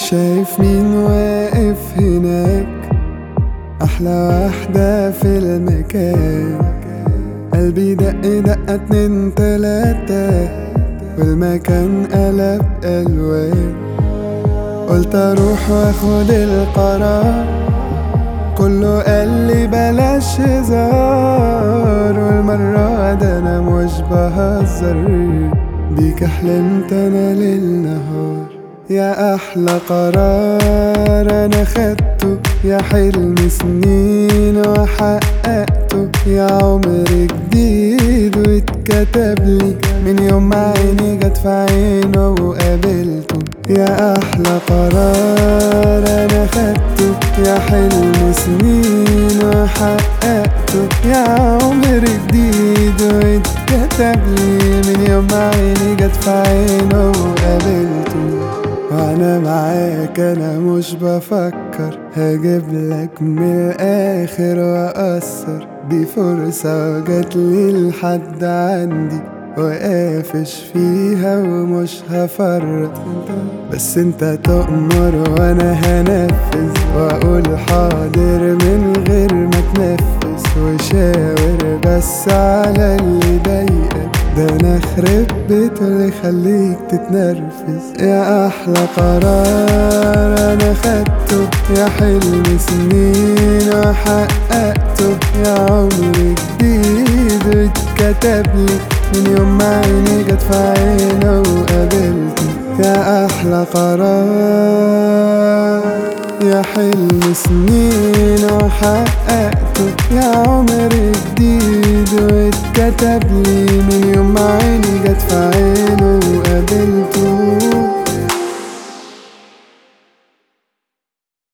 شايف مين واقف هناك أحلى واحدة في المكان قلبي دق دقة اتنين تلاتة والمكان قلب ألوان قلت أروح وأخد القرار كله قال لي بلاش هزار والمرة ده أنا مش بهزر بيك حلمت أنا ليل نهار يا أحلى قرار أنا خدته يا حلم سنين وحققته يا عمر جديد واتكتب لي من يوم ما عيني جت في عينه وقابلته يا أحلى قرار أنا خدته يا حلم سنين وحققته يا عمر جديد واتكتب لي من يوم ما عيني جت في عينه وقابلته وانا معاك انا مش بفكر هجيب لك من الاخر واثر دي فرصة جاتلي لحد عندي وقافش فيها ومش هفرط بس انت تؤمر وانا هنفذ واقول حاضر من غير ما تنفذ وشاور بس على اللي ضايقك ده انا خرب بيت اللي يخليك تتنرفز يا احلى قرار انا خدته يا حلم سنين وحققته يا عمر جديد واتكتب لي من يوم ما عيني جت في عينه وقابلته يا احلى قرار يا حلم سنين وحققته يا عمر جديد واتكتب لي من يوم ما عيني جت في عينه